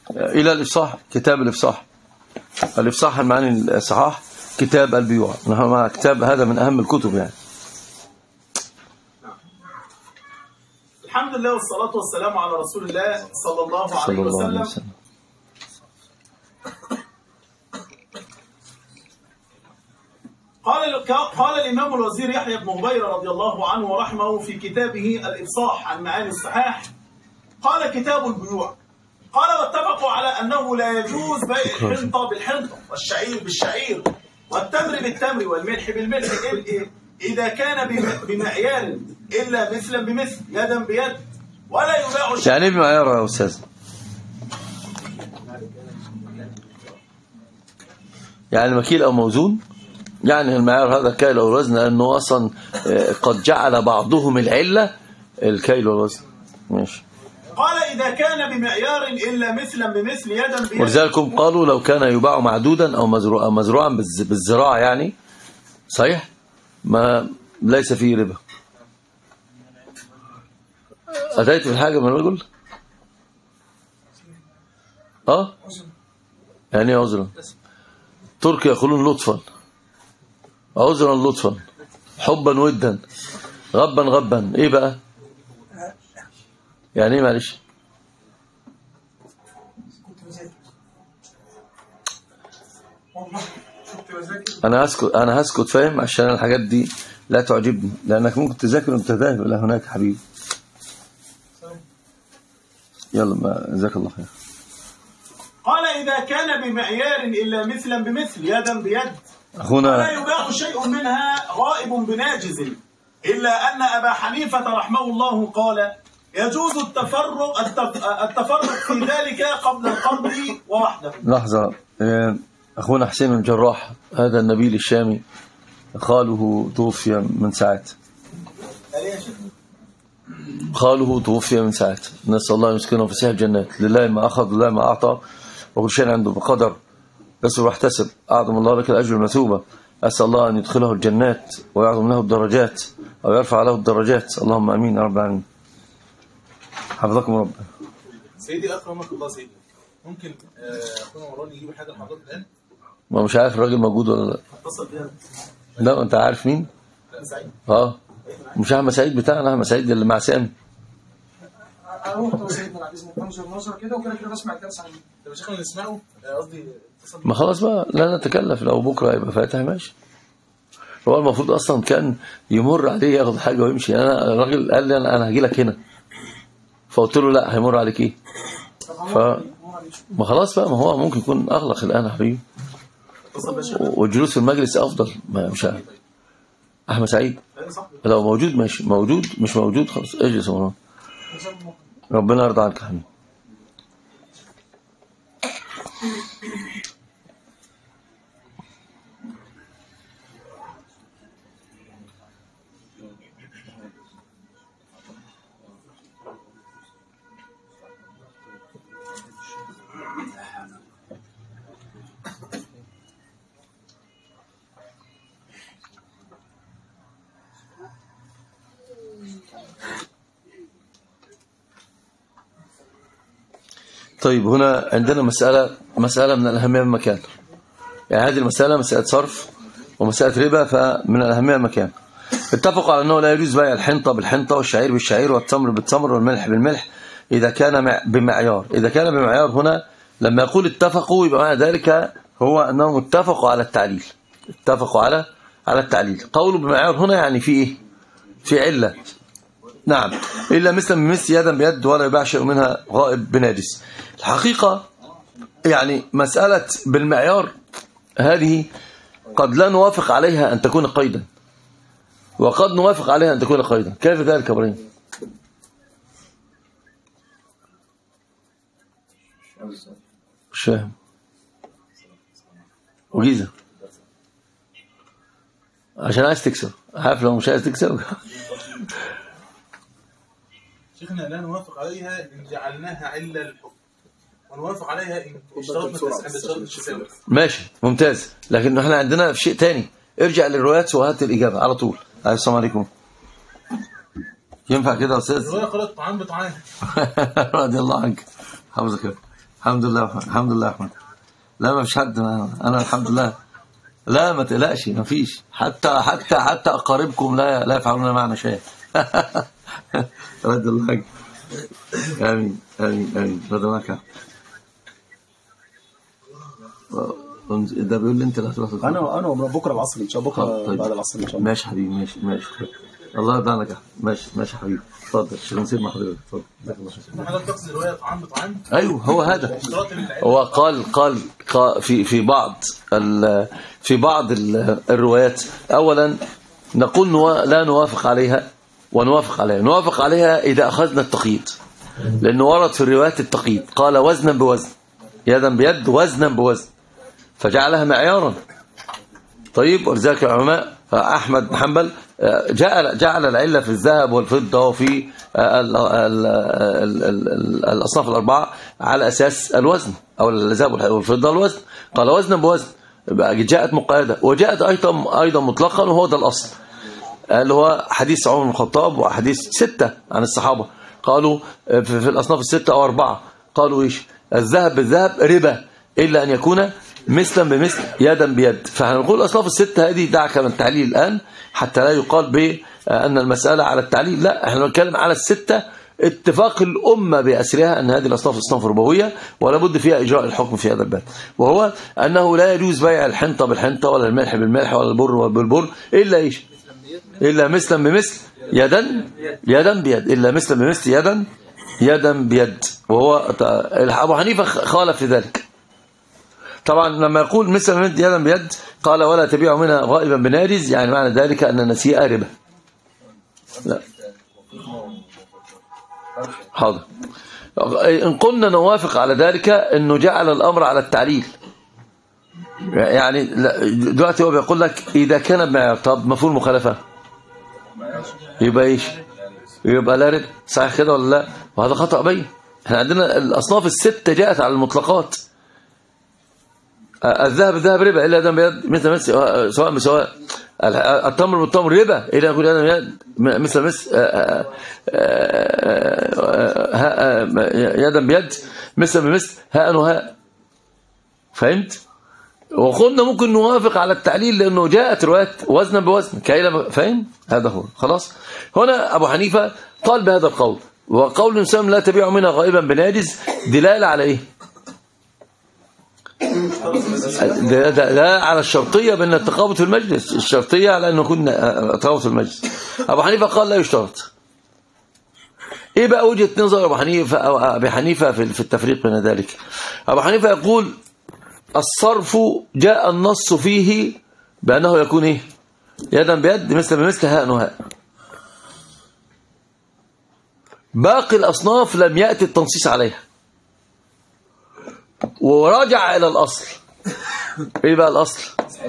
إلى الإفصاح كتاب الإفصاح الإفصاح المعاني الصحاح كتاب البيوع نحن مع كتاب هذا من أهم الكتب يعني الحمد لله والصلاة والسلام على رسول الله صلى الله صلى عليه الله عليه وسلم وسلم قال قال الإمام الوزير يحيى بن هبيرة رضي الله عنه ورحمه في كتابه الإفصاح عن معاني الصحاح قال كتاب البيوع قال واتفقوا على أنه لا يجوز بيع الحنطة بالحنطة والشعير بالشعير والتمر بالتمر والملح بالملح إل- إذا كان بم- بمعيار إلا مثلا بمثل يدا بيد ولا يباع الشعير يعني ايه بمعيار يا أستاذ يعني مكيل أو موزون يعني المعيار هذا كيل أو وزن لأنه أصلا آه، قد جعل بعضهم العلة الكيل والوزن ماشي قال إذا كان بمعيار إلا مثلا بمثل يدا بيد ولذلك هم قالوا لو كان يباع معدودا أو مزروعا مزروعا بالز- بالزراعة يعني صحيح ما ليس فيه ربا أتيت بالحاجة من الرجل اه يعني ايه عذرا ترك يقولون لطفا عذرا لطفا حبا ودا غبا غبا ايه بقى يعني ايه معلش كنت بذاكر والله كنت بذاكر انا هسكت انا هسكت فاهم عشان الحاجات دي لا تعجبني لانك ممكن تذاكر وانت ذاهب الى هناك حبيبي يلا ما جزاك الله خير قال إذا كان بمعيار إلا مثلا بمثل يدا بيد ولا اخونا يباع شيء منها غائب بناجز إلا أن أبا حنيفة رحمه الله قال يجوز التفرق التف- التفرق في ذلك قبل القبض ووحده لحظه آه، اخونا حسين الجراح هذا النبيل الشامي خاله توفي من ساعات خاله توفي من ساعات نسال الله يسكنه في سيح الجنات لله ما اخذ لله ما اعطى وكل شيء عنده بقدر بس واحتسب اعظم الله لك الاجر المثوبه اسال الله ان يدخله الجنات ويعظم له الدرجات او يرفع له الدرجات اللهم امين يا رب العالمين حفظكم رب سيدي اكرمك الله سيدي ممكن آه، اخونا مروان يجيب حاجه لحضرتك الان ما مش عارف الراجل موجود ولا لا اتصل بها لا انت عارف مين لا سعيد اه مش احمد سعيد بتاعنا احمد سعيد اللي مع سامي اروح تو سيدنا بعد اذنك انظر نظره كده وكده كده بسمع الدرس عن طب يا شيخنا نسمعه آه، قصدي اتصل ما خلاص بقى لا نتكلف لو بكره هيبقى فاتح ماشي هو المفروض اصلا كان يمر عليه ياخد حاجه ويمشي انا الراجل قال لي انا انا هاجي لك هنا فقلت له لا هيمر عليك ايه ف ما خلاص بقى ما هو ممكن يكون اغلق الان يا حبيبي اتصل بها والجلوس في المجلس افضل ما مش عارف احمد سعيد أيوة صح لو موجود ماشي موجود مش موجود خلاص اجلس يا مروان ربنا يرضى عنك يا حبيبي طيب هنا عندنا مسألة مسألة من الأهمية بمكان يعني هذه المسألة مسألة صرف ومسألة ربا فمن الأهمية بمكان اتفقوا على أنه لا يجوز بيع الحنطة بالحنطة والشعير بالشعير والتمر بالتمر والملح بالملح إذا كان مع- بمعيار إذا كان بمعيار هنا لما يقول اتفقوا يبقى معنى ذلك هو أنهم اتفقوا على التعليل اتفقوا على على التعليل قولوا بمعيار هنا يعني في إيه في علة نعم إلا مثل بمثل يدا بيد ولا يباع شيء منها غائب بناجس الحقيقة يعني مسألة بالمعيار هذه قد لا نوافق عليها أن تكون قيدا وقد نوافق عليها أن تكون قيدا كيف ذلك يا إبراهيم مش فاهم وجيزة عشان عايز تكسب عارف لو مش عايز تكسب شيخنا لا نوافق عليها ان جعلناها عله للحكم ونوافق عليها ان اشترطنا التسعه بشرط التساوي ماشي ممتاز لكن احنا عندنا في شيء تاني ارجع للروايات وهات الإجابة على طول السلام عليكم ينفع كده يا أستاذ الروايه قالت طعام بطعام رضي الله عنك حفظك الحمد لله الحمد لله يا احمد لا ما فيش حد ما انا الحمد لله لا ما تقلقش ما فيش حتى حتى حتى اقاربكم لا لا يفعلون معنا شيء رد الله عنك. امين امين امين رضا معك يا أحمد. ده بيقول لي انت اللي هتروح تتفضل. انا انا بكره العصر ان شاء الله بكره طيب. بعد العصر ان شاء الله ماشي حبيبي ماشي ماشي الله يرضى عنك يا أحمد. ماشي ماشي حبيبي اتفضل عشان نسيب مع حضرتك اتفضل جزاك الله خير. حضرتك تقصد روايه طعام بطعام ايوه هو هذا اشتراط العلم هو قال قال قال في في بعض ال- في بعض ال- الروايات اولا نقول نوا- لا نوافق عليها ونوافق عليها نوافق عليها اذا اخذنا التقييد لانه ورد في الروايات التقييد قال وزنا بوزن يدا بيد وزنا بوزن فجعلها معيارا طيب ولذلك العلماء احمد بن حنبل آه، جعل جعل العله في الذهب والفضه وفي آه، ال- ال- ال- ال- ال- الاصناف الاربعه على اساس الوزن او الذهب والفضه الوزن قال وزنا بوزن يبقى جاءت مقيده وجاءت ايضا ايضا مطلقا وهو ده الاصل اللي هو حديث عمر بن الخطاب وحديث ستة عن الصحابة قالوا في, في الأصناف الستة أو أربعة قالوا إيش الذهب بالذهب ربا إلا أن يكون مثلا بمثل يدا بيد فهنقول الأصناف الستة هذه دعك من التعليل الآن حتى لا يقال بأن المسألة على التعليل لا احنا نتكلم على الستة اتفاق الأمة بأسرها أن هذه الأصناف أصناف ربوية ولا بد فيها إجراء الحكم في هذا الباب وهو أنه لا يجوز بيع الحنطة بالحنطة ولا الملح بالملح ولا البر بالبر إلا إيش إلا مثلا بمثل يدا يدا بيد إلا مثلا بمثل يدا يدا بيد وهو أبو حنيفة خالف في ذلك طبعا لما يقول مثل بمثل يدا بيد قال ولا تبيع منها غائبا بنارز يعني معنى ذلك أن النسيئة ربا لا حاضر إن قلنا نوافق على ذلك أنه جعل الأمر على التعليل يعني لا، دلوقتي هو بيقول لك إذا كان بمعيار طب مفهوم المخالفة يبقى إيش يبقى لا رد صحيح كده ولا لا وهذا خطأ بين احنا عندنا الأصناف الستة جاءت على المطلقات الذهب الذهب ربا إلا دم بيد مثل مثل سواء بسواء التمر بالتمر ربا إلا يكون يدا بيد مثل مثل يدا بيد مثل بمثل هاء وهاء فهمت؟ وقلنا ممكن نوافق على التعليل لأنه جاءت روايات وزنا بوزن كايلة فاهم هذا هو خلاص هنا أبو حنيفة قال بهذا القول وقول الإنسان لا تبيع منها غائبا بناجز دلالة على إيه ده, ده, ده على الشرطية بأن التقابض في المجلس الشرطية على أن يكون تقابض في المجلس أبو حنيفة قال لا يشترط ايه بقى وجهه نظر ابو حنيفه او ابي حنيفه في في التفريق بين ذلك ابو حنيفه يقول الصرف جاء النص فيه بانه يكون ايه يدا بيد مثل بمثل هاء وهاء باقي الاصناف لم ياتي التنصيص عليها ورجع الى الاصل ايه بقى الاصل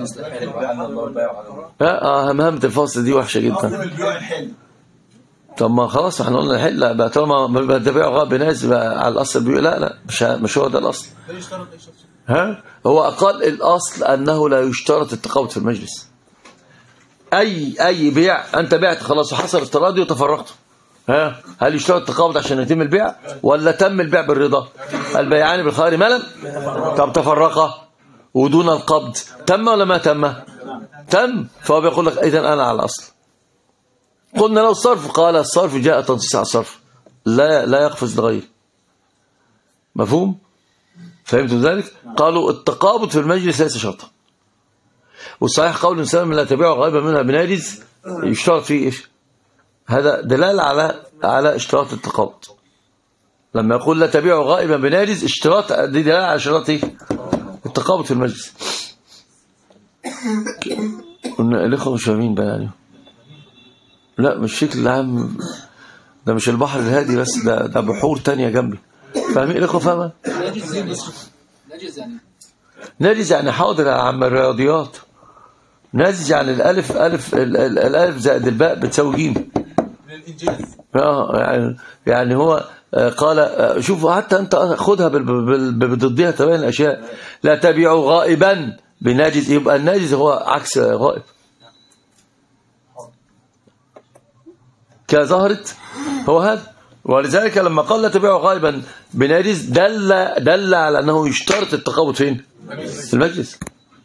اه همهمه الفصل دي وحشه جدا أصل البيوع الحلم طب ما خلاص احنا قلنا الحل لا بقى طالما ما بتبيع غاب بناس بقى على الاصل بيقول لا لا مش مش هو ده الاصل لا يشترط اي شخص ها هو قال الاصل انه لا يشترط التقابض في المجلس اي اي بيع انت بعت خلاص وحصل التراضي وتفرقت ها هل يشترط التقابض عشان يتم البيع ولا تم البيع بالرضا البيعان بالخير ما لم طب تفرقا ودون القبض تم ولا ما تم تم فهو بيقول لك اذا انا على الاصل قلنا لو الصرف قال الصرف جاء تنصيص على الصرف لا لا يقفز لغيره مفهوم فهمتم ذلك قالوا التقابض في المجلس ليس شرطا والصحيح قول الانسان لا تبيع غائبا منها بنارز يشترط فيه ايش هذا دلاله على على اشتراط التقابض لما يقول لا تبيع غائبا بنارز اشتراط دي دلاله على اشتراط ايه التقابض في المجلس قلنا الاخوه مش فاهمين بقى يعني لا مش الشكل العام ده مش البحر الهادي بس ده ده بحور تانية جنبي فاهمين الاخوه فاهمه نجز نجز يعني نجز يعني حاضر يا عم الرياضيات نجز يعني الالف الف ال- ال- الالف زائد الباء بتساوي جيم من الانجاز اه يعني يعني هو آه، قال آه، شوفوا حتى انت خدها بال- بال- بال- بضدها تبين الاشياء لا تبيعوا غائبا بناجز يبقى الناجز هو عكس غائب كظهرت هو هذا ولذلك لما قال لا تبيعوا غائبا بنجس دل دل على انه يشترط التقابض فين في المجلس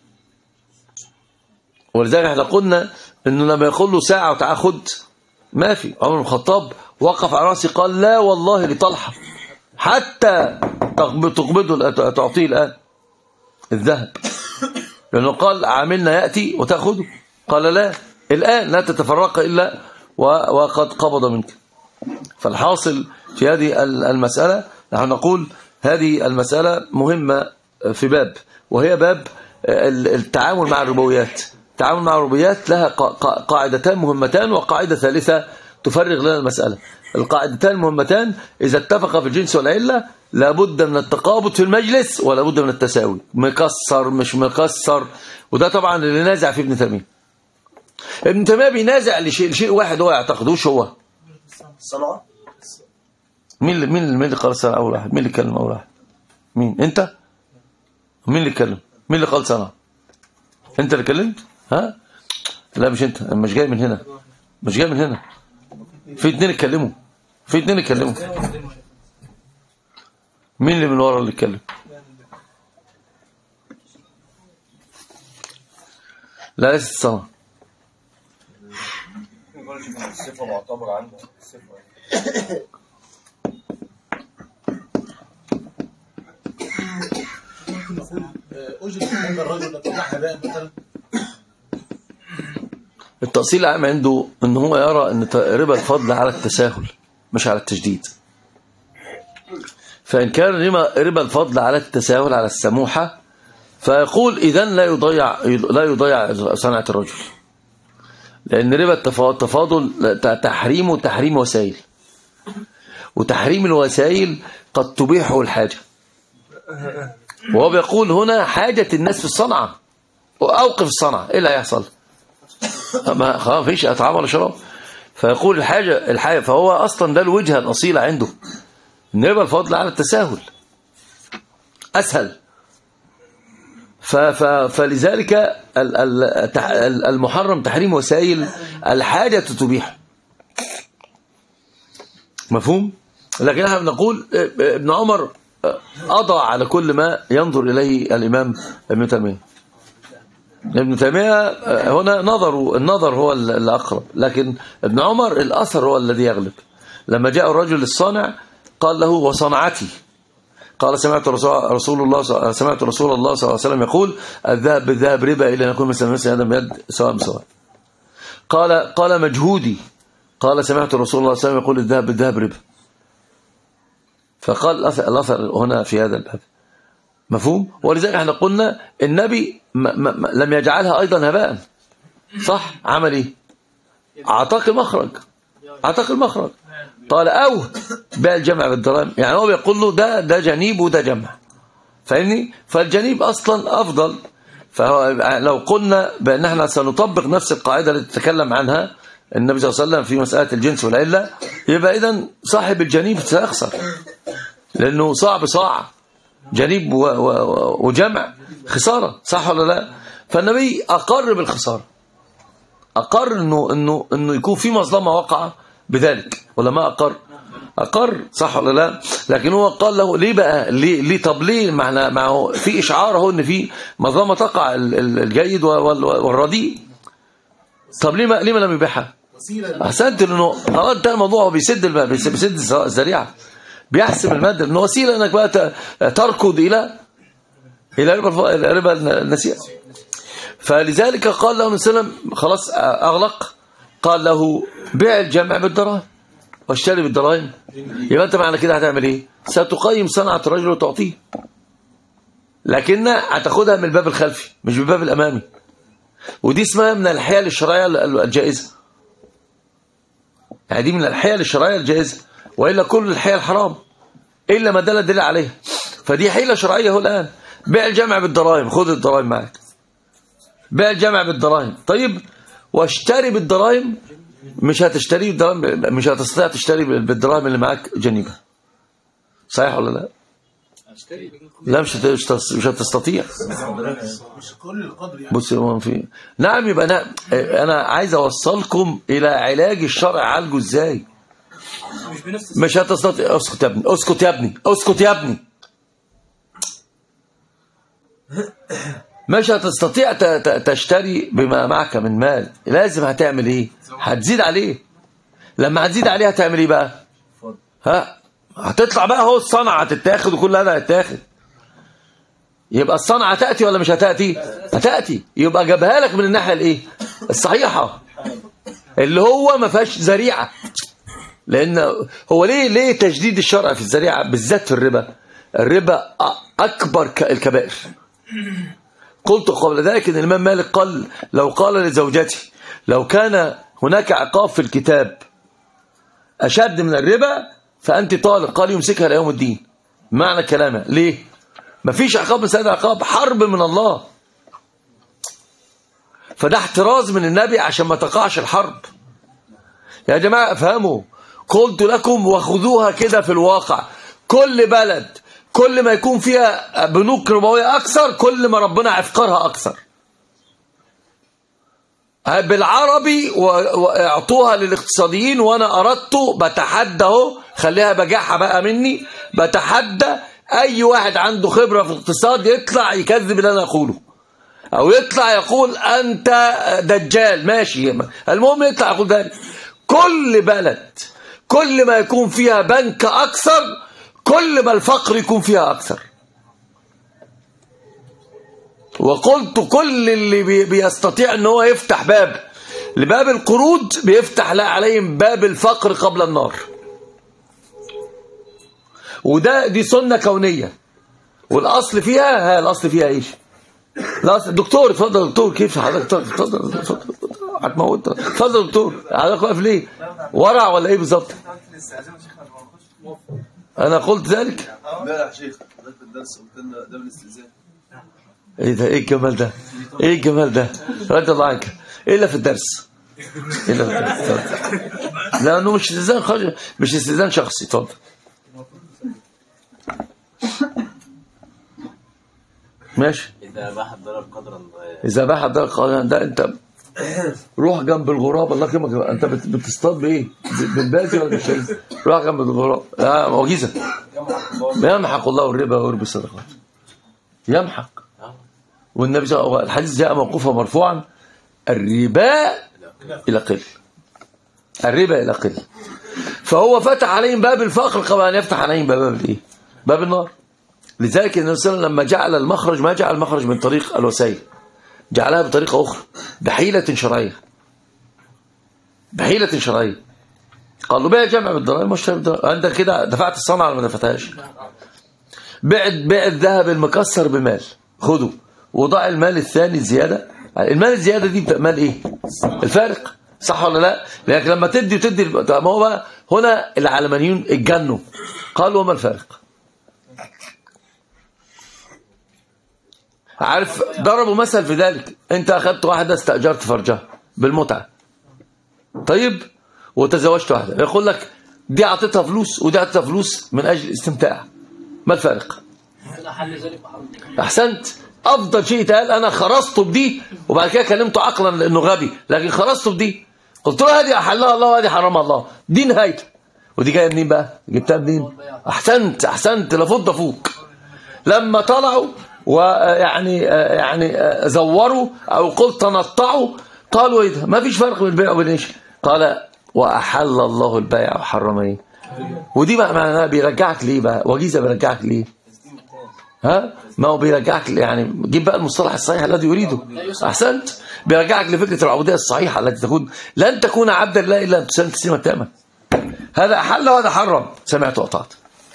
ولذلك احنا قلنا انه لما يقول له ساعه وتاخد ما في عمر بن الخطاب وقف على راسي قال لا والله لطلحه حتى تقبض- تقبضه الآن- تعطيه الان الذهب لانه قال عاملنا ياتي وتاخذه قال لا الان لا تتفرق الا و- وقد قبض منك فالحاصل في هذه ال- المسألة نحن نقول هذه المسألة مهمة في باب وهي باب ال- التعامل مع الربويات التعامل مع الربويات لها قا- قا- قاعدتان مهمتان وقاعدة ثالثة تفرغ لنا المسألة القاعدتان المهمتان إذا اتفق في الجنس والعلة لابد من التقابض في المجلس ولابد من التساوي مكسر مش مكسر وده طبعا اللي نازع في ابن تيمية ابن تيمية بينازع لشيء شيء واحد هو يعتقدوش هو الصنعة مين اللي مين اللي مين اللي قال صنع اول واحد مين اللي اتكلم اول واحد مين انت مين اللي اتكلم مين اللي قال صنع انت اللي اتكلمت ها لا مش انت أنا مش جاي من هنا مش جاي من هنا في اتنين اتكلموا في اتنين اتكلموا مين اللي من ورا اللي اتكلم لا ليس الصنع الصفة معتبرة عنده الصفة ممكن نقول آه، أجرة هذا الرجل لو تباع هباء مثلا التأصيل العام عنده ان هو يرى ان ت- ربا الفضل على التساهل مش على التجديد فإن كان ربا ربا الفضل على التساهل على السموحة فيقول إذا لا يضيع لا يضيع صنعة الرجل لأن ربا التفا- التفاضل ت- تحريمه تحريم وسائل وتحريم الوسائل قد تبيحه الحاجة وهو بيقول هنا حاجة الناس في الصنعة وأوقف الصنعة إيه اللي هيحصل؟ ما خلاص مفيش اطعام ولا شراب فيقول الحاجه الحاجه فهو اصلا ده الوجهه الاصيله عنده ان يبقى الفضل على التساهل اسهل ف ف فلذلك ال- ال- تح- ال- المحرم تحريم وسائل الحاجه تبيح مفهوم لكن احنا بنقول ابن عمر قضى على كل ما ينظر اليه الامام ابن تيميه ابن تيمية آه، هنا نظر النظر هو اللي أقرب لكن ابن عمر الأثر هو الذي يغلب لما جاء الرجل الصانع قال له وصنعتي قال سمعت رسول رسول الله ص- سمعت رسول الله صلى الله عليه وسلم يقول الذهب بالذهب ربا إلى أن يكون مثل مثل هذا بيد سواء بسواء قال قال مجهودي قال سمعت رسول الله صلى الله عليه وسلم يقول الذهب بالذهب ربا فقال الأثر الأثر هنا في هذا الباب مفهوم ولذلك احنا قلنا النبي ما ما ما لم يجعلها ايضا هباء صح عمل ايه اعطاك المخرج اعطاك المخرج قال او بيع الجمع بالدراهم يعني هو بيقول له ده ده جنيب وده جمع فاهمني فالجنيب اصلا افضل فهو لو قلنا بان احنا سنطبق نفس القاعده التي تكلم عنها النبي صلى الله عليه وسلم في مساله الجنس والعله يبقى اذا صاحب الجنيب سيخسر لانه صاع بصاع جنيب و- و- وجمع خسارة صح ولا لا فالنبي أقر بالخسارة أقر إنه, إنه, إنه يكون في مظلمة وقع بذلك ولا ما أقر أقر صح ولا لا لكن هو قال له ليه بقى ليه, ليه طب ليه معنى معه في إشعار اهو إن في مظلمة تقع ال- ال- الجيد وال- والرديء طب ليه ما, ليه ما لم يبيعها وسيلة احسنت لانه خلاص انتهى الموضوع هو بيسد الم- بيس- بيسد الذريعه بيحسم الماده انه وسيله انك بقى ت- تركض الى الى ربا الف- إلى ربا النسيئه فلذلك قال له النبي صلى الله عليه وسلم خلاص اغلق قال له بيع الجمع بالدراهم واشتري بالدراهم يبقى انت معنى كده هتعمل ايه ستقيم صنعه الرجل وتعطيه لكن هتاخدها من الباب الخلفي مش من الباب الامامي ودي اسمها من الحيل الشرعيه الجائزه يعني دي من الحيل الشرعيه الجائزه والا كل الحيل حرام الا ما دل دل عليها فدي حيله شرعيه اهو الان بيع الجمع بالدراهم خد الدراهم معك بيع الجمع بالدراهم طيب واشتري بالدراهم مش هتشتري بالدراهم مش هتستطيع تشتري بالدراهم اللي معاك جنيبه صحيح ولا لا لا مش هت- مش هتستطيع مش كل القدر يعني بص هو في نعم يبقى انا انا عايز اوصلكم الى علاج الشرع عالجه ازاي مش بنفس مش هتستطيع اسكت يا ابني اسكت يا ابني اسكت يا ابني مش هتستطيع ت- ت- تشتري بما معك من مال لازم هتعمل ايه هتزيد عليه لما هتزيد عليه هتعمل ايه بقى ها هتطلع بقى هو الصنعة هتتاخد وكل هذا هيتاخد يبقى الصنعة تأتي ولا مش هتأتي هتأتي يبقى جابها لك من الناحية الايه الصحيحة اللي هو ما فيهاش ذريعة لان هو ليه ليه تجديد الشرع في الذريعه بالذات في الربا الربا أ- اكبر ك- الكبائر قلت قبل ذلك ان الامام مالك قال لو قال لزوجتي لو كان هناك عقاب في الكتاب اشد من الربا فانت طالق قال يمسكها الى يوم الدين معنى كلامه ليه مفيش عقاب مثل هذا عقاب حرب من الله فده احتراز من النبي عشان ما تقعش الحرب يا جماعة افهموا قلت لكم وخذوها كده في الواقع كل بلد كل ما يكون فيها بنوك ربوية أكثر كل ما ربنا عفقرها أكثر بالعربي و- واعطوها للاقتصاديين وانا اردت بتحدى اهو خليها بجاحه بقى مني بتحدى اي واحد عنده خبره في الاقتصاد يطلع يكذب اللي انا اقوله او يطلع يقول انت دجال ماشي المهم يطلع يقول ذلك كل بلد كل ما يكون فيها بنك اكثر كل ما الفقر يكون فيها اكثر وقلت كل اللي بي- بيستطيع ان هو يفتح باب لباب القروض بيفتح لا عليهم باب الفقر قبل النار وده دي سنة كونية والاصل فيها ها الاصل فيها ايش الاصل دكتور اتفضل دكتور كيف حضرتك اتفضل اتفضل هتموت اتفضل دكتور حضرتك واقف ليه ورع ولا ايه بالظبط انا قلت ذلك امبارح يا شيخ حضرتك في الدرس قلت لنا ده بالاستئذان ايه ده ايه الجمال ده ايه الجمال ده رضي الله عنك الا في الدرس الا في الدرس اتفضل. لانه مش استئذان خارج مش استئذان شخصي اتفضل ماشي إذا باح الضرر قدرا اذا باح ده قال ده انت روح جنب الغراب الله يكرمك انت بت- بتصطاد بايه بالبازي ولا بالشيء روح جنب الغراب اه معجزه يمحق الله الربا ويربي الصدقات يمحق والنبي صلى الله عليه وسلم الحديث جاء موقوفا مرفوعا الربا الى قل الربا الى قل فهو فتح عليهم باب الفقر قبل ان يفتح عليهم باب الايه باب النار لذلك النبي صلى الله عليه وسلم لما جعل المخرج ما جعل المخرج من طريق الوسائل جعلها بطريقة أخرى بحيلة شرعية بحيلة شرعية قال له بيع جمع بالضرائب مش بالضرائب انت كده دفعت الصنعة ولا ما دفعتهاش بيع بيع الذهب المكسر بمال خده وضع المال الثاني الزيادة المال الزيادة دي بتبقى مال ايه الفارق صح ولا لا لكن لما تدي وتدي ما هو بقى هنا العلمانيون اتجنوا قالوا وما الفارق عارف ضربوا مثل في ذلك انت اخذت واحده استاجرت فرجها بالمتعه طيب وتزوجت واحده يقول لك دي اعطيتها فلوس ودي اعطيتها فلوس من اجل الاستمتاع ما الفرق كده حل ذلك وحرم احسنت افضل شيء اتقال انا خرصته بدي وبعد كده كلمته عقلا لانه غبي لكن خرصته بدي قلت له هذه احلها الله وهذه حرمها الله دي نهايته ودي جايه منين بقى جبتها منين احسنت احسنت لفض فوق لما طلعوا ويعني يعني زوروا او قلت تنطعوا قالوا ايه ده ما فيش فرق بين البيع وبين ايش قال واحل الله البيع وحرم ايه ودي بقى معناها بيرجعك ليه بقى وجيزه بيرجعك ليه ها ما هو بيرجعك يعني جيب بقى المصطلح الصحيح الذي يريده احسنت بيرجعك لفكره العبوديه الصحيحه التي تكون لن تكون عبدا لا الا ان تسلم تسليما تاما هذا احل وهذا حرم سمعت وقطعت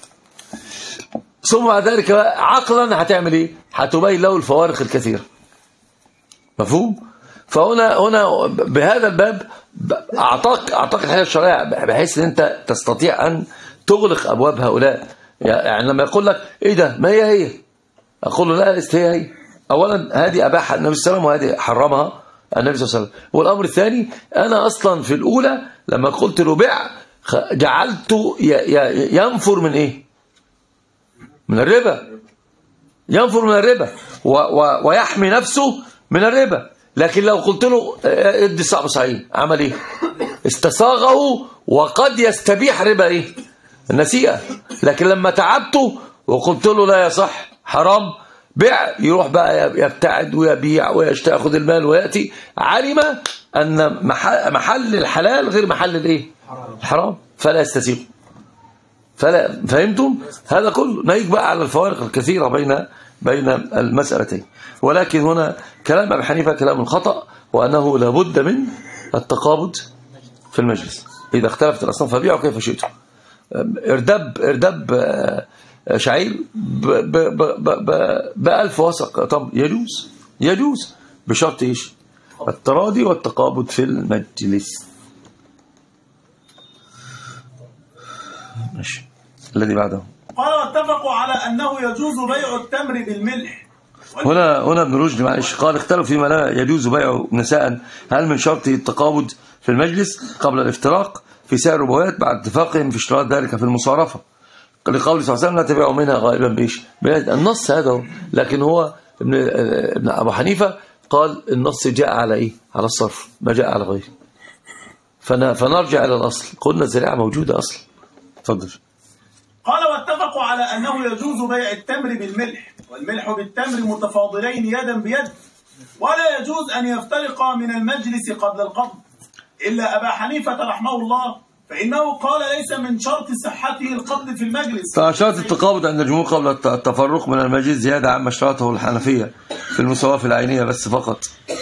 ثم بعد ذلك بقى عقلا هتعمل ايه هتبين له الفوارق الكثيره مفهوم فهنا هنا بهذا الباب اعطاك اعطاك الحياه الشرعيه بحيث ان انت تستطيع ان تغلق ابواب هؤلاء يعني لما يقول لك ايه ده ما هي هي اقول له لا ليست هي هي اولا هذه اباحها النبي صلى الله عليه وسلم وهذه حرمها النبي صلى الله عليه وسلم والامر الثاني انا اصلا في الاولى لما قلت له بيع جعلته ينفر من ايه من الربا ينفر من الربا و و ويحمي نفسه من الربا لكن لو قلت له ادي صعب صحيح عمل ايه استصاغه وقد يستبيح ربا ايه النسيئة لكن لما تعبته وقلت له لا يصح حرام بيع يروح بقى يبتعد ويبيع وياخذ المال ويأتي علم أن مح- محل الحلال غير محل الايه الحرام فلا يستسيغ فلا فهمتم هذا كله ناهيك بقى على الفوارق الكثيرة بين بين المسألتين ولكن هنا كلام أبي حنيفة كلام خطأ وأنه لابد من التقابض في المجلس إذا اختلفت الأصناف فبيعوا كيف شئتم اردب اردب آه، شعير ب- ب- ب- ب- ب- بألف وسق طب يجوز يجوز بشرط ايش التراضي والتقابض في المجلس ماشي الذي بعده قال واتفقوا على أنه يجوز بيع التمر بالملح هنا هنا ابن رشد معلش قال اختلفوا فيما لا يجوز بيعه نساء هل من شرط التقابض في المجلس قبل الافتراق في سعر الربويات بعد اتفاقهم في اشتراط ذلك في المصارفة لقول صلى الله عليه وسلم لا تبيعوا منها غالبا بايش النص هذا هو لكن هو ابن, ابن ابو حنيفة قال النص جاء على ايه على الصرف ما جاء على غيره فن- فنرجع الى الاصل قلنا الزراعة موجودة اصلا تفضل قال واتفقوا على أنه يجوز بيع التمر بالملح والملح بالتمر متفاضلين يدا بيد ولا يجوز أن يفترقا من المجلس قبل القبض إلا أبا حنيفة رحمه الله فإنه قال ليس من شرط صحته القبض في المجلس فشرط التقابض عند الجمهور قبل الت- التفرق من المجلس زيادة عما اشترطه الحنفية في المساواة في العينية بس فقط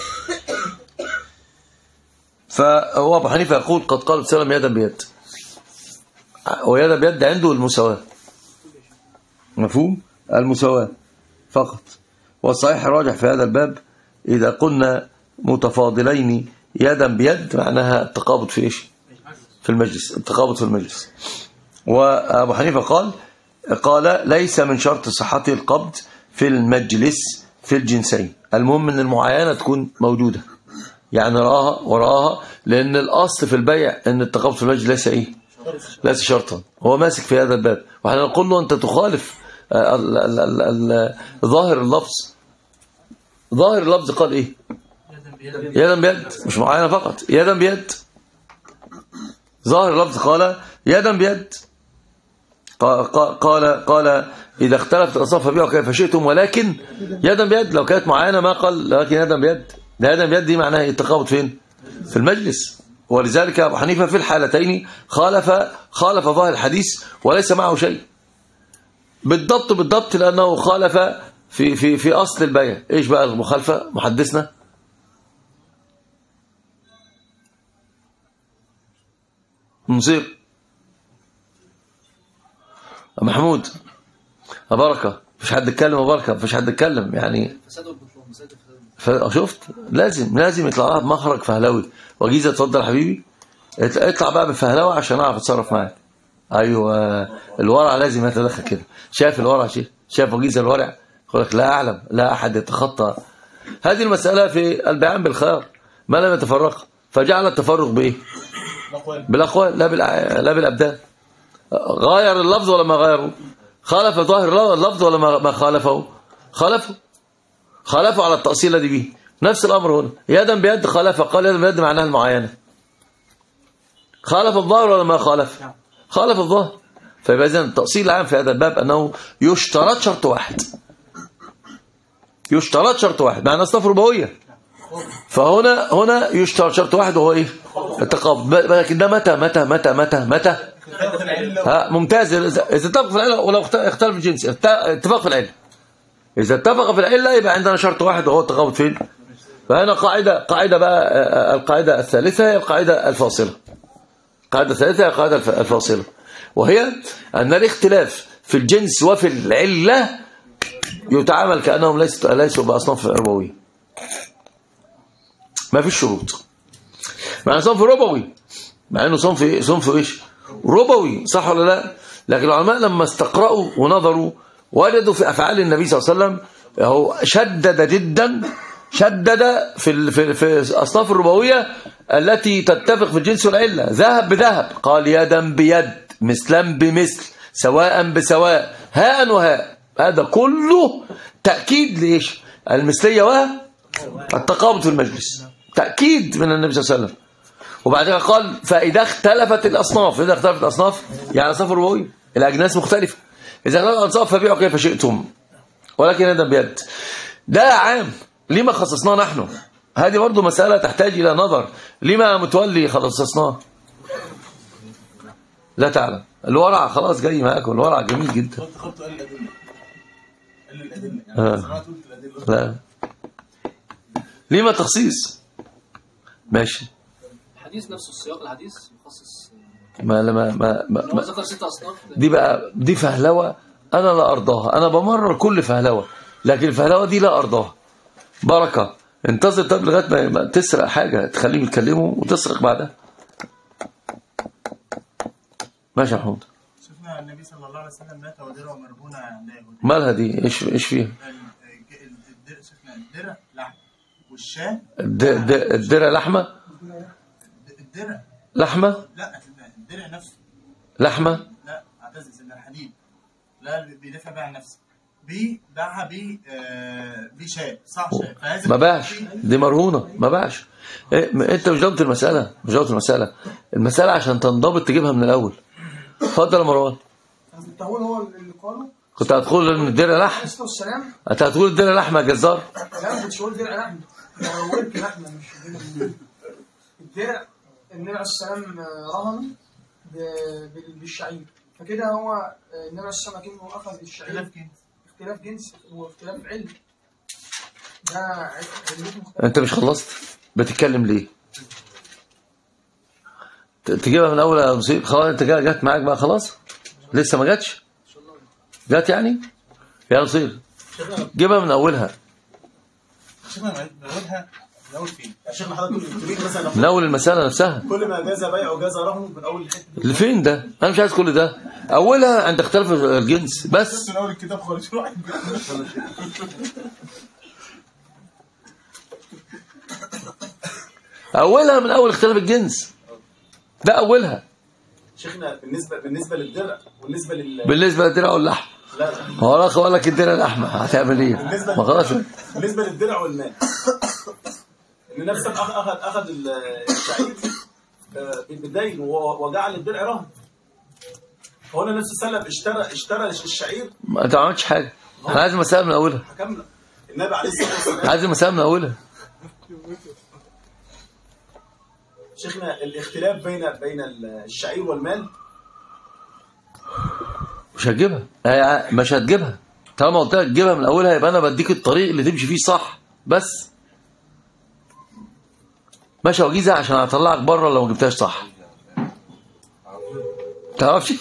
فهو أبو حنيفة يقول قد قال سلم يدا بيد ويدا بيد عنده المساواة مفهوم المساواة فقط والصحيح الراجح في هذا الباب إذا قلنا متفاضلين يدا بيد معناها التقابض في إيش في المجلس التقابض في المجلس وأبو حنيفة قال قال ليس من شرط صحته القبض في المجلس في الجنسين المهم ان المعاينة تكون موجودة يعني رآها ورآها لأن الأصل في البيع أن التقابض في المجلس ليس إيه ليس شرطا هو ماسك في هذا الباب وإحنا نقول له أنت تخالف آه، ال- ال- ال- ال- ظاهر اللفظ ظاهر اللفظ قال إيه يدا بيد مش معاينة فقط يدا بيد ظاهر اللفظ قال يدا بيد قال قال قال إذا اختلفت الأصناف فبيعوا كيف شئتم ولكن يدا بيد لو كانت معانا ما قال لكن يدا بيد ده يدا بيد دي معناها التقابض فين في المجلس ولذلك أبو حنيفة في الحالتين خالف خالف ظاهر الحديث وليس معه شيء بالضبط بالضبط لأنه خالف في في في أصل البيع إيش بقى المخالفة محدثنا مصير محمود يا بركة مفيش حد يتكلم يا بركة مفيش حد يتكلم يعني فساد والبطلان فساد الفساد ف- شفت لازم لازم يطلع لها بمخرج فهلوي وجيزة اتفضل يا حبيبي اطلع- اطلع بقى بفهلوة عشان اعرف اتصرف معاك ايوه الورع لازم يتدخل كده شايف الورع شيء شايف وجيزة الورع يقول لك لا اعلم لا احد يتخطى هذه المسألة في البيعان بالخيار ما لم يتفرق فجعل التفرق بايه بالاقوال لا بالع- لا بالابدان غاير اللفظ ولا ما غيره خالف ظاهر اللفظ ولا ما ما خالفه خالفه خالفه على التأصيل الذي به نفس الأمر هنا يدا بيد خالفه قال يدا بيد معناها المعاينة خالف الظاهر ولا ما خالف خالف الظاهر فيبقى إذن التأصيل العام في هذا الباب أنه يشترط شرط واحد يشترط شرط واحد معنى أصناف ربوية فهنا هنا يشترط شرط واحد وهو إيه التقابض ب- لكن ده متى متى متى متى متى ها ممتاز إذا إذا اتفق في العلة ولو اخت- اختلف الجنس ات- اتفاق في العلة إذا اتفق في العلة يبقى عندنا شرط واحد وهو التقابض فين فهنا قاعدة قاعدة بقى آه، القاعدة الثالثة هي القاعدة الفاصلة القاعدة الثالثة هي القاعدة الف- الفاصلة وهي أن الاختلاف في الجنس وفي العلة يتعامل كأنهم ليسوا ليسوا بأصناف ربوية ما فيش شروط مع صنف ربوي مع انه صنف صنف ايش ربوي صح ولا لا لكن العلماء لما استقرأوا ونظروا وجدوا في افعال النبي صلى الله عليه وسلم هو شدد جدا شدد في ال- في في الاصناف الربويه التي تتفق في الجنس والعله ذهب بذهب قال يدا بيد مثلا بمثل سواء بسواء هاء وهاء هذا كله تاكيد لايش المثليه والتقابض في المجلس تاكيد من النبي صلى الله عليه وسلم وبعدها قال فإذا اختلفت الأصناف إذا اختلفت الأصناف يعني أصناف ربوية الأجناس مختلفة إذا اختلفت الأصناف فبيعوا كيف شئتم ولكن هذا بيد ده عام لما خصصناه نحن هذه برضو مسألة تحتاج إلى نظر لما متولي خصصناه لا تعلم الورع خلاص جاي معاكم الورع جميل جدا خط خط قال الادله قال الادله آه. يعني سمعت قلت الادله لا لما تخصيص ماشي الحديث نفسه السياق الحديث مخصص ما ما ما, ما, هو ما ذكر ست اصناف دي بقى دي فهلوة أنا لا أرضاها أنا بمرر كل فهلوة لكن الفهلوة دي لا أرضاها بركة انتظر طب لغاية ما- ما تسرق حاجة تخليهم يتكلموا وتسرق بعدها ماشي يا محمود شفنا النبي صلى الله عليه وسلم مات ودرعه مرهونة عند يهود مالها دي ايش ايش فيها الدرع شفنا الدرع لحم والشاه الد- الد- الدرع لحمة الدرع لحمة لا الدرع نفسه لحمة لا اعتذر سيدنا الحديد لا بيدافع بيها عن نفسه بي باعها ب آه، بشاه صح شاه فهذا ما باعش دي مرهونة ما باعش إيه ما انت مش جاوبت المسألة مش جاوبت المسألة المسألة عشان تنضبط تجيبها من الأول اتفضل يا مروان الطاغوت هو اللي قاله كنت هتقول ان الدرع لحم عليه الصلاه والسلام انت هتقول الدرع لحمة يا جزار لا ما كنتش بقول درع لحم انا قلت لحمه مش درع. الدرع النبي عليه الصلاه والسلام رهن ب- بال- بالشعير فكده هو النبي عليه الصلاه والسلام كأنه اخذ الشعير اختلاف جنس اختلاف جنس واختلاف علم ده علمته مختلفه انت مش خلصت بتتكلم ليه ت- تجيبها من اول يا مصيب خلاص انت جا- جت معاك بقى خلاص لسه ما جاتش جات يعني يا نصير جيبها من اولها شفنا نقولها نقول فين يا شيخنا حضرتك تريد مثلا من اول المسألة نفسها كل ما جاز بيع وجاز رهن من اول الحته دي اللي فين ده انا مش عايز كل ده اولها عند اختلاف الجنس بس من اول الكتاب خالص روح اولها من اول اختلاف الجنس ده اولها شيخنا بالنسبه بالنسبه للدرع والنسبه لل بالنسبه للدرع واللحم لا هو الاخ قال لك الدرع لحمه هتعمل ايه بالنسبه ما خلاص بالنسبه للدرع والمال ان نفس الاخ اخذ اخذ الشعير آه، بالدين و- وجعل الدرع رهن فهنا النبي صلى الله عليه وسلم اشترى اشترى الشعير ما انت ما عملتش حاجه انا عايز المسألة من اولها كامله النبي عليه الصلاه والسلام عايز المسألة من اولها شيخنا الاختلاف بين بين الشعير والمال مش هتجيبها هي- مش هتجيبها طالما قلت لك تجيبها من اولها يبقى انا بديك الطريق اللي تمشي فيه صح بس ماشي وجيزه عشان هطلعك بره لو ما جبتهاش صح تعرفش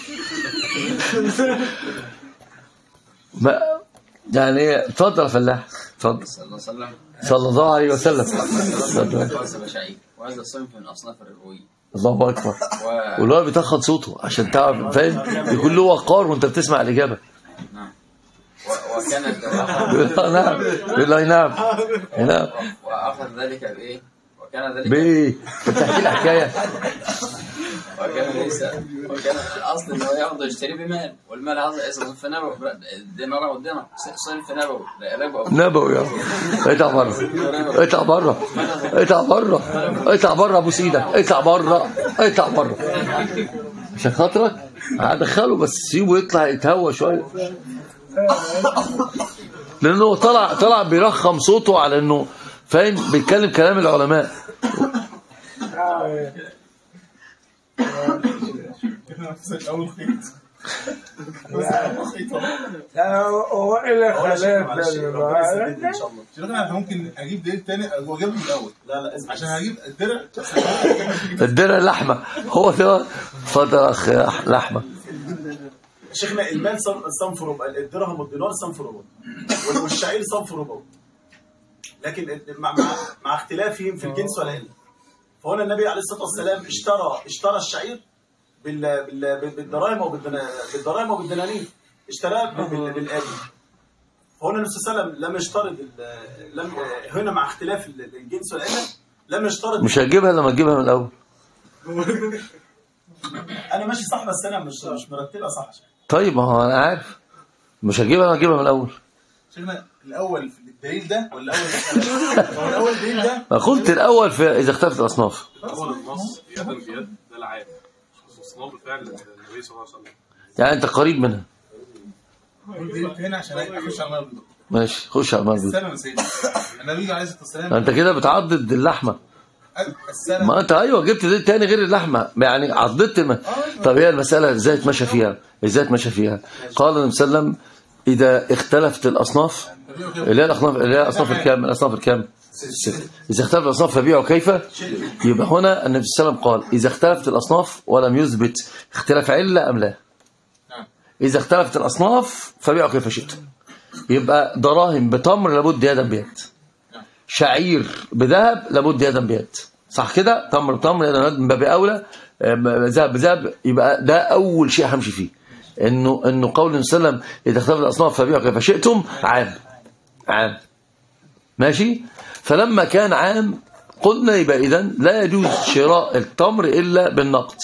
ما يعني اتفضل يا فلاح اتفضل صلى الله عليه وسلم صلى الله عليه وسلم خمسة مشاعير وهذا صنف من أصناف الربوية الله اكبر و... واللي هو بيتخن صوته عشان تعرف فاهم يكون له وقار وانت بتسمع الاجابه نعم و... وكانت يقول له نعم يقول له نعم نعم وأخذ ذلك بإيه؟ وكان ذلك بيه بتحكي لي حكايه وكان ليس وكان الأصل إنه ياخذ يشتري بمال والمال هذا صنف نبوي الدينار والدينار صنف نبوي ربوي نبوي يا اطلع بره اطلع بره اطلع بره اطلع بره ابوس ايدك اطلع بره اطلع بره عشان خاطرك هدخله بس سيبه يطلع يتهوى شويه لانه طلع طلع بيرخم صوته على انه فاهم بيتكلم كلام العلماء اول خيط هو الا هو يا شيخ خلاف معلش ربنا يسددني ان شاء الله شيخنا انا ممكن اجيب دليل تاني واجيبه من الاول لا لا اسمع عشان هجيب الدرع الدرع لحمه هو ده اتفضل يا اخ لحمه شيخنا المال صن- صنف ربع الدرهم والدينار صنف ربع وال- والشعير صنف ربع لكن ال- مع, مع, مع اختلافهم في الجنس والعلة فهنا النبي عليه الصلاه والسلام اشترى اشترى الشعير بال بال بالدراهم وبالدنا- بالدراهم وبالدنانير اشتراه بال- بال- بالآجل فهنا النبي صلى الله عليه وسلم لم يشترط ال- لم هنا مع اختلاف ال- الجنس والعلة لم يشترط مش هتجيبها لما تجيبها من الاول انا ماشي صح بس انا مش مش مرتبها صح طيب ما هو انا عارف مش هتجيبها لما تجيبها من الاول شيخنا الاول في الدليل ده ولا اول مساله؟ هو الاول الدليل ده قلت الأول في إذا اختلفت الأصناف اول النص يدا بيد ده العام استصناف فعل النبي صلى الله عليه وسلم يعني أنت قريب منها قلت هنا عشان اخش على المرض ماشي خش على المرض السلام يا سيدي النبي عليه الصلاه والسلام أنت كده بتعضد اللحمة السلام ما أنت أيوه جبت دي تاني غير اللحمة يعني عضدت ما. طب هي المسألة إزاي تمشى فيها إزاي تمشى فيها قال النبي صلى الله عليه وسلم إذا اختلفت الأصناف اللي هي الأصناف اللي هي الأصناف الكام الأصناف الكام ست. إذا اختلفت الأصناف فبيعوا كيف يبقى هنا النبي صلى الله عليه وسلم قال إذا اختلفت الأصناف ولم يثبت اختلاف علة أم لا إذا اختلفت الأصناف فبيعوا كيف شئتم يبقى دراهم بتمر لابد يدا بيد شعير بذهب لابد يدا بيد صح كده تمر بتمر يدا بيد من باب اولى آه، ذهب بذهب يبقى ده اول شيء همشي فيه انه انه قول النبي صلى الله عليه وسلم اذا اختلف الاصناف فبيعوا كيف شئتم عام عام ماشي فلما كان عام قلنا يبقى اذا لا يجوز شراء التمر الا بالنقد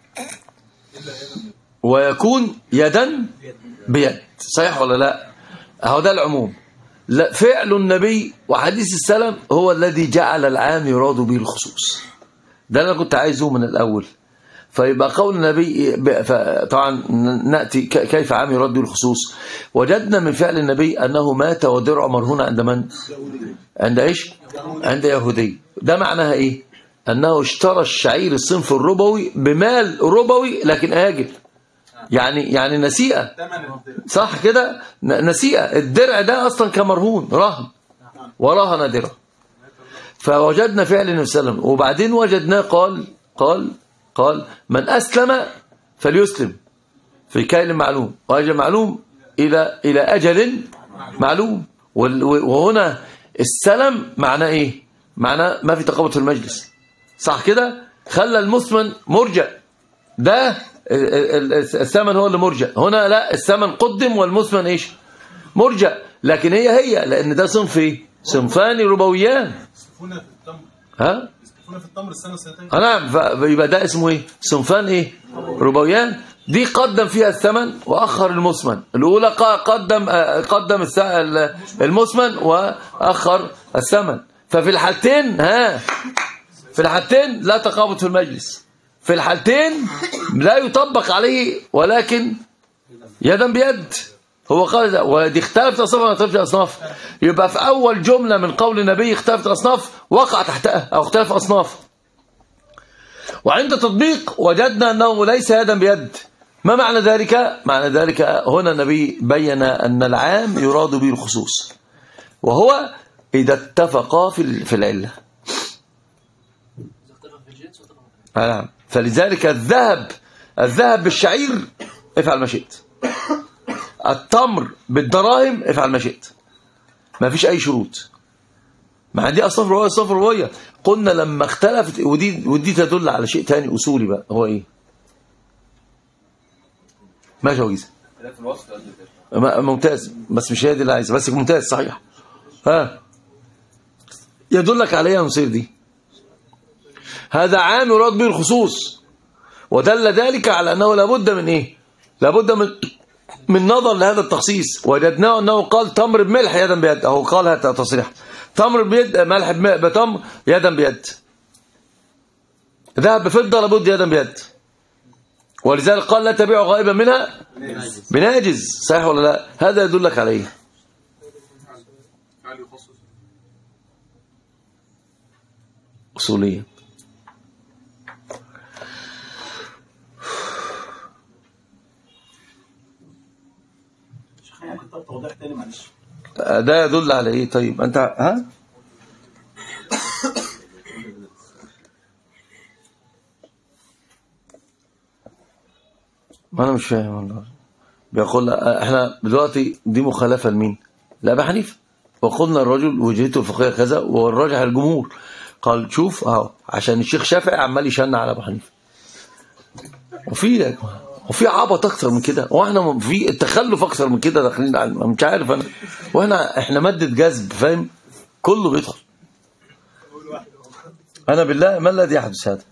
ويكون يدا بيد صحيح ولا لا اهو ده العموم لا فعل النبي وحديث السلام هو الذي جعل العام يراد به الخصوص ده اللي انا كنت عايزه من الاول فيبقى قول النبي ب- ف- طبعا ناتي ك- كيف عام يراد به الخصوص وجدنا من فعل النبي انه مات ودرع مرهون عند من عند ايش عند يهودي ده معناها ايه انه اشترى الشعير الصنف الربوي بمال ربوي لكن اجل يعني يعني نسيئه ثمن الدرع صح كده ن- نسيئة الدرع ده أصلا كمرهون رهن وراهن درع فوجدنا فعل النبي صلى الله عليه وسلم وبعدين وجدناه قال قال قال من أسلم فليسلم في كيل معلوم وأجل معلوم إلى إلى أجل معلوم وال- وهنا السلم معناه إيه معناه ما في تقابض في المجلس صح كده خلى المثمن مرجع ده ال- ال- الثمن هو اللي مرجع هنا لا الثمن قدم والمثمن ايش مرجع لكن هي هي لان ده صنف ايه صنفان ربويان يسقفونا في التمر ها يسقفونا في التمر السنه والسنتين نعم فيبقى ده اسمه ايه صنفان ايه ربويان دي قدم فيها الثمن واخر المثمن الاولى ق- قدم آه، قدم الس- ال- المثمن واخر الثمن ففي الحالتين ها في الحالتين لا تقابض في المجلس في الحالتين لا يطبق عليه ولكن يدا بيد هو قال ده ودي اختلفت اصناف ولا اختلفت اصناف يبقى في اول جمله من قول النبي اختلفت اصناف وقع تحتها او اختلف اصناف وعند تطبيق وجدنا أنه ليس يدا بيد ما معنى ذلك؟ معنى ذلك هنا النبي بين أن العام يراد به الخصوص وهو إذا اتفقا في ال- في العلة إذا اختلف في الجنس واتفق في نعم فلذلك الذهب الذهب بالشعير افعل ما شئت التمر بالدراهم افعل ما شئت ما فيش أي شروط ما دي أصناف رواية أصناف رواية قلنا لما اختلفت ودي, ودي تدل على شيء تاني أصولي بقى هو إيه ماشي يا وجيز في الوصف قد م- كده ممتاز بس مش هي دي اللي عايزه بس ممتاز صحيح ها يدلك على ايه يا نصير دي هذا عام يراد به الخصوص ودل ذلك على انه لابد من ايه لابد من من نظر لهذا التخصيص وجدناه انه قال تمر بملح يدا بيد اهو قال هذا تصريح تمر بيد ملح بم- بتمر يدا بيد ذهب بفضه لابد يدا بيد ولذلك قال لا تبيع غائبا منها بناجز صحيح ولا لا هذا يدلك على ايه فعل يخصص اصوليا شيخ ممكن طب توضيح تاني معلش ده يدل على ايه طيب انت ها ما انا مش فاهم والله بيقول احنا دلوقتي دي مخالفه لمين لابي حنيفه وقلنا الرجل وجهته الفقهيه كذا والراجح الجمهور قال شوف اهو عشان الشيخ شافعي عمال يشن على ابو حنيفه وفي وفي عبط اكتر من كده واحنا في التخلف اكتر من كده داخلين على مش عارف انا واحنا احنا ماده جذب فاهم كله بيدخل انا بالله ما الذي يحدث هذا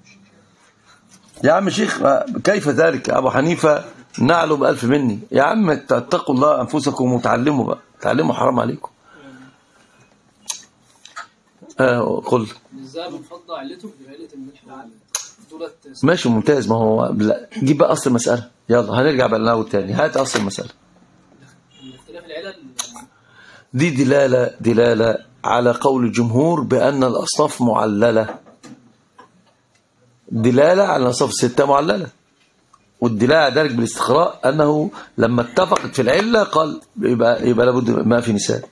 يا عم شيخ كيف ذلك ابو حنيفه نعله بألف مني يا عم اتقوا الله انفسكم وتعلموا بقى تعلموا حرام عليكم آه قل الذهب والفضة علته في علة الملح وال- دولت ماشي ممتاز ما هو لا جيب بقى اصل المساله يلا هنرجع بقى للنوع الثاني هات اصل المساله اختلاف العلل دي دلاله دلاله على قول الجمهور بان الاصناف معلله دلاله على الاصناف السته معلله والدلاله على ذلك بالاستقراء انه لما اتفقت في العله قال يبقى يبقى لابد ما في نساء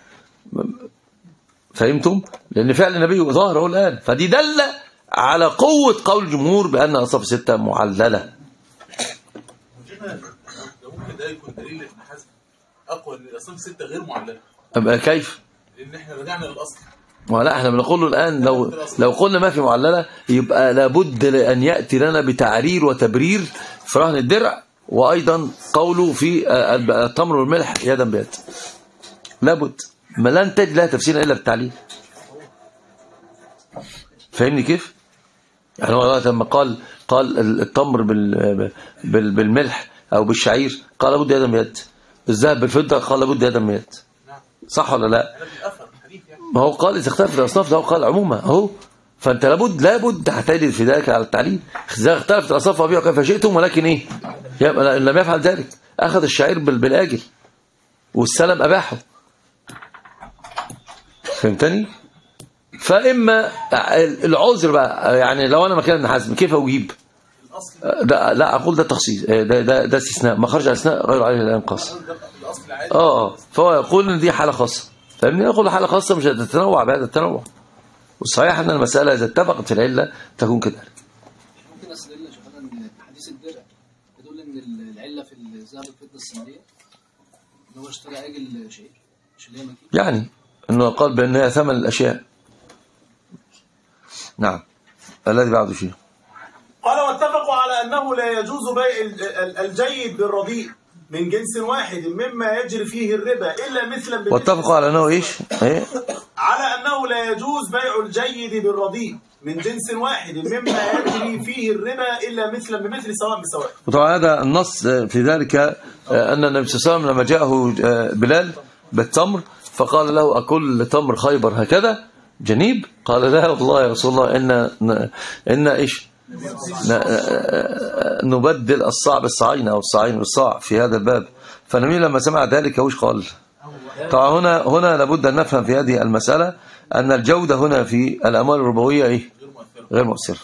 فهمتم؟ لان فعل النبي ظاهر اهو الان فدي دل على قوه قول الجمهور بان الاصناف السته معلله شيخنا لو ممكن ده يكون دليل ابن حزم اقوى ان الاصناف السته غير معلله أبقى كيف؟ لان احنا رجعنا للاصل ما لا احنا بنقول له الآن لو لو قلنا ما في معللة يبقى لابد أن يأتي لنا بتعرير وتبرير في رهن الدرع وأيضا قوله في آه، التمر والملح يدا بيد لابد ما لن تجد لها تفسيرا إلا بالتعليل فاهمني كيف؟ يعني هو لما قال قال التمر بال بال بالملح أو بالشعير قال لابد يدا بيد الذهب بالفضة قال لابد يدا بيد صح ولا لا؟ انا بالاثر حديث يعني ما هو قال إذا اختلفت الأصناف ده هو قال عموما أهو فأنت لابد لابد هتجد في ذلك على التعليل إذا اختلفت الأصناف فبيعوا كيف شئتم ولكن إيه يبقى لم يفعل ذلك أخذ الشعير بال- بالآجل والسلم أباحه فهمتني فإما العذر بقى يعني لو أنا مكان ابن حزم كيف أجيب ده لا أقول ده تخصيص ده ده, ده استثناء ما خرج الاستثناء غير عليه الانقاص الاصل العادي اه اه فهو يقول ان دي حاله خاصه فاهمني يقول حاله خاصه مش هتتنوع بهذا التنوع والصحيح ان المساله اذا اتفقت في العله تكون كذلك ممكن استدل يا شيخنا ان حديث الدرع يدل ان العله في الذهب والفضه الصينيه ان هو اشترى اجل شعير مش اللي هي مكين يعني انه قال بانها ثمن الاشياء نعم الذي بعده شيء قال واتفقوا على أنه لا يجوز بيع ال- ال- الجيد بالرديء من جنس واحد مما يجري فيه الربا إلا مثلا بمثل واتفقوا على انه ايش ايه على أنه لا يجوز بيع الجيد بالرديء من جنس واحد مما يجري فيه الربا إلا مثلا بمثل سواء بسواء وطبعا هذا النص في ذلك آه، ان النبي صلى الله عليه وسلم لما جاءه آه، بلال بالتمر فقال له اكل تمر خيبر هكذا جنيب قال لا والله يا رسول الله ان ان ايش ن- نبدل الصاع بالصاعين او الصاعين بالصاع في هذا الباب فالنبي لما سمع ذلك وش قال طبعا هنا هنا لابد ان نفهم في هذه المساله ان الجوده هنا في الاموال الربويه ايه غير مؤثره غير مؤثره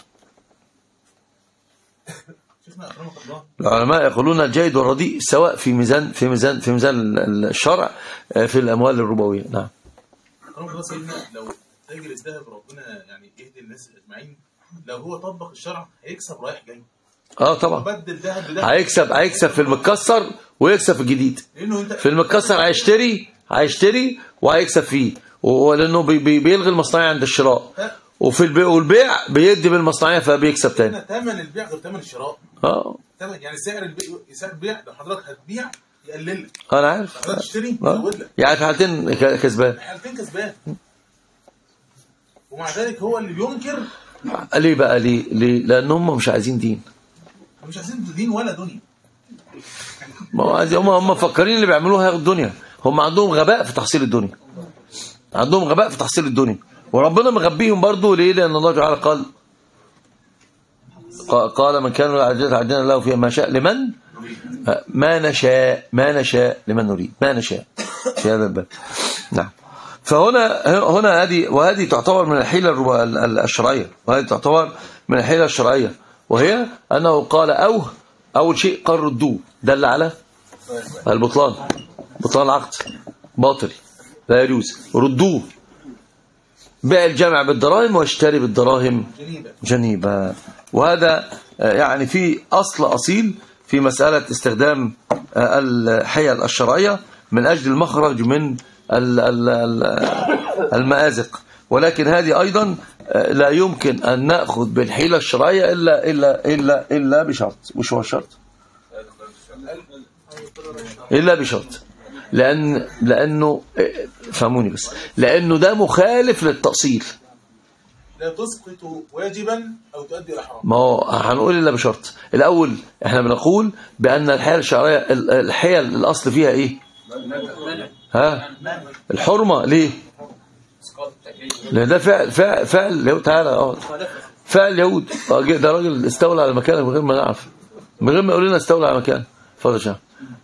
شيخنا اكرمك الله العلماء يقولون الجيد والرديء سواء في ميزان في ميزان في ميزان الشرع آه، في الاموال الربويه نعم اكرمك الله سيدنا لو تاجر الذهب ربنا يعني يهدي الناس اجمعين لو هو طبق الشرع هيكسب رايح جاي اه طبعا بدل ذهب بذهب هيكسب هيكسب في المتكسر ويكسب في الجديد لانه انت في المتكسر هيشتري هيشتري وهيكسب فيه ولانه بي بي بيلغي المصنعيه عند الشراء وفي البيع والبيع بيدي بالمصنعيه فبيكسب تاني ثمن البيع غير ثمن الشراء اه ثمن يعني سعر البيع سعر البيع لو حضرتك هتبيع يقلل لك انا عارف حضرتك تشتري آه. يزود لك يعني في حالتين ك- كسبان حالتين كسبان ومع ذلك هو اللي بينكر ليه بقى ليه ليه لان هم مش عايزين دين مش عايزين دين ولا دنيا ما هو عايز- هم هم مفكرين اللي بيعملوها هي الدنيا هم عندهم غباء في تحصيل الدنيا عندهم غباء في تحصيل الدنيا وربنا مغبيهم برضو ليه لان الله تعالى قال قا- قال من كان عجلة عجلنا له فيها ما شاء لمن ما نشاء ما نشاء لمن نريد ما نشاء في هذا الباب نعم فهنا هنا هذه وهذه تعتبر من الحيلة الربا- ال- ال- الشرعية وهذه تعتبر من الحيلة الشرعية وهي أنه قال أو أول شيء قال ردوه دل على البطلان بطلان العقد باطل لا يجوز ردوه بيع الجمع بالدراهم واشتري بالدراهم جنيبه جنيبة وهذا آه، يعني في أصل أصيل في مسألة استخدام آه، الحيل الشرعية من أجل المخرج من ال- ال- ال- المآزق ولكن هذه أيضا آه، لا يمكن أن نأخذ بالحيلة الشرعية إلا إلا إلا إلا بشرط وش هو الشرط؟ إلا بشرط لأن لأنه آه، فهموني بس لأنه ده مخالف للتأصيل لا تسقط واجبا او تؤدي الى حرام ما هو هنقول الا بشرط الاول احنا بنقول بان الحيل الشرعيه ال- الحيل الاصل فيها ايه ها الحرمة ليه لان ده فعل فعل فعل اليهود تعالى اه فعل اليهود اه جه- ده راجل استولى على مكانه من غير ما نعرف من غير ما يقول لنا استولى على مكانه اتفضل يا شيخ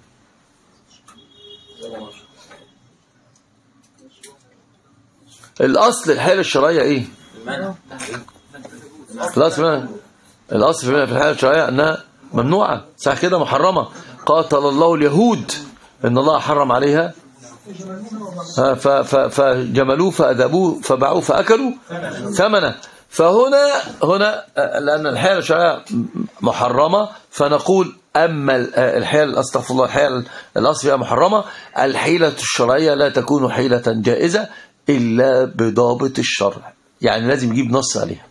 الاصل الحيله الشرعيه ايه المنع الاصل منها الاصل في في الحيله الشرعيه انها ممنوعه صح كده محرمه قاتل الله اليهود ان الله حرم عليها ها، ف- ف- فجملوه فأذبوه فباعوه فأكلوا ثمنه فهنا هنا آه، لأن الحيلة الشرعية محرمة فنقول أما ال- آه، الحيلة أستغفر الله الحيلة الأصل فيها محرمة الحيلة الشرعية لا تكون حيلة جائزة إلا بضابط الشرع يعني لازم يجيب نص عليها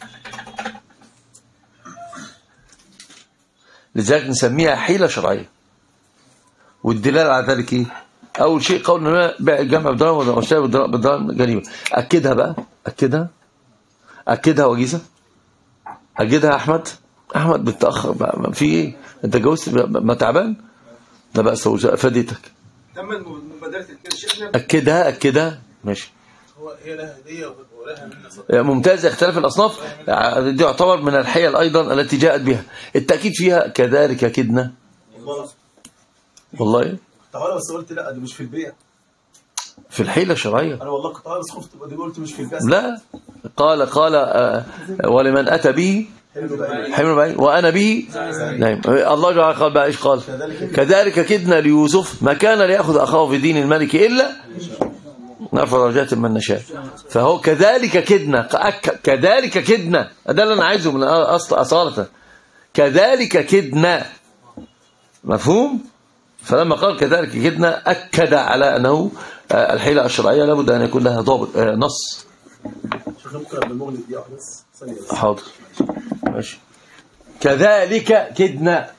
لذلك نسميها حيلة شرعية والدلالة على ذلك ايه اول شيء قول ان بيع الجمع بالدراهم والشراء بالدراهم بالدراهم جريمه اكدها بقى اكدها اكدها وجيزه اكدها احمد احمد بتاخر بقى ما في ايه انت اتجوزت بقى- ما تعبان لا بأس وجاء فديتك تم مبادره الكل شيخنا اكدها اكدها ماشي هو هي لها هديه ولها منا صدقه يعني ممتاز اختلاف الاصناف دي يعتبر من الحيل ايضا التي جاءت بها التاكيد فيها كذلك كدنا والله تعالى بس قلت لا دي مش في البيع في الحيله الشرعيه انا والله كنت عاوز خفت تبقى دي قلت مش في البيع لا قال قال آه، ولمن أتى به حمل بعيد وأنا به نعم الله جل وعلا قال بقى إيش قال كذلك كدنا ليوسف ما كان ليأخذ أخاه في دين الملك إلا نرفع درجات من نشاء فهو كذلك كدنا أك- كذلك كدنا ده اللي أنا عايزه من أصل أصالة كذلك كدنا مفهوم فلما قال كذلك كدنا أكد على أنه آه، الحيلة الشرعية لابد أن يكون لها ضابط آه، نص شيخ ممكن قبل المغني دقيقه واحده بس ثانيه بس حاضر ماشي كذلك كدنا